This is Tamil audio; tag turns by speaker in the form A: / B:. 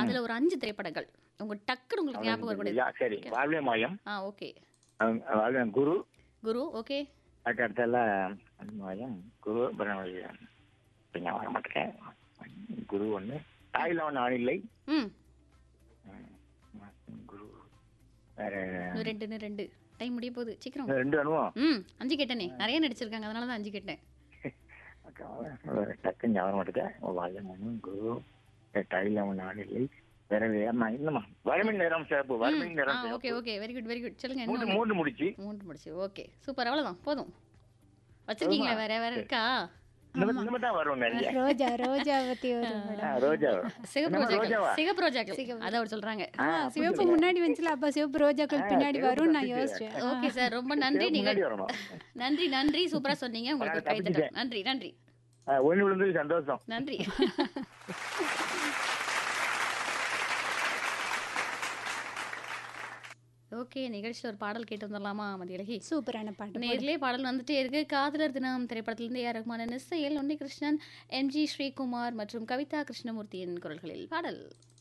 A: அதுல ஒரு அஞ்சு திரைப்படங்கள் உங்க டக்குன்னு உங்களுக்கு ஞாபகம் வரக்கூடியது
B: யா, சரி வாழ்வே மாயம்
A: ஆ ஓகே
B: அஹ், வாழ்வே குரு
A: குரு ஓகே
B: அதுக்கு அடுத்தால மாயம் குரு அப்புறம் இப்ப நான் வர மாட்டேன் குரு ஒன்று தாயில ஒன்று ஆணில்லை
A: ம்
B: குரு வேற
A: இன்னும் ரெண்டு இன்னும் ரெண்டு டைம் முடிய போகுது சீக்கிரம்
B: ரெண்டு அனுபவம்
A: ம் அஞ்சு கேட்டனே நிறைய நடிச்சிருக்காங்க அதனால தான் அஞ்சு கேட்டேன்
B: டக்குன்னு ஞாபகம் மாட்டேன் வாழ்வே மாயம் குரு தாயில ஒன்று ஆணில்லை வேற வேறமா இல்லம்மா வறுமை நேரம் சிறப்பு வறுமை
A: ஆ
B: நேரம்
A: ஓகே
B: சிறப்பு
A: okay very good very good சொல்லுங்க
B: மூன்று
A: இன்னும்
B: மூன்று முடிச்சு
A: மூன்று முடிச்சு ஓகே சூப்பர் அவ்வளவுதான் போதும் வச்சிருக்கீங்களா வேற வேற இருக்கா
B: இந்த மாதிரி- இந்த மாதிரி தான் வரும் நிறைய
C: ரோஜா ரோஜா பத்தி ஒரு
B: ஆ,
C: மேடம்
B: ரோஜா
A: சிகப்பு
B: என்னம்மா,
A: ரோஜாக்கள்
B: ரோஜாவா?
A: சிகப்பு ரோஜாக்கள் அதை அவர் சொல்றாங்க
B: ஆ,
C: சிவப்பு முன்னாடி வந்துச்சுல அப்ப சிவப்பு ரோஜாக்கள் பின்னாடி
B: சிவப்பு
C: வரும் நான்
B: கட்டிட்டு.
C: யோசிச்சேன்
A: ஓகே சார் ரொம்ப நன்றி
B: சிவப்பு
A: நீங்க
B: முன்னாடி வரணும்
A: நன்றி நன்றி சூப்பரா சொன்னீங்க உங்களுக்கு ஒரு
B: நான்
A: கைத்தட்டல்
B: தப்பிச்சிட்டேன்.
A: நன்றி நன்றி
B: ஆ, ஒண்ணு விழுந்தது சந்தோஷம்
A: நன்றி ஓகே நிகழ்ச்சியில் ஒரு பாடல் கேட்டு வந்துடலாமா மதியழகி
C: சூப்பரான பாட்டு போடு.
A: நேர்லயே பாடல் வந்துட்டே இருக்கு காதலர் தினம் திரைப்படத்திலிருந்து ஏ ரகுமானின் இசையில் உன்னி கிருஷ்ணன் எம்ஜி ஸ்ரீகுமார் மற்றும் கவிதா கிருஷ்ணமூர்த்தியின் குரல்களில் பாடல்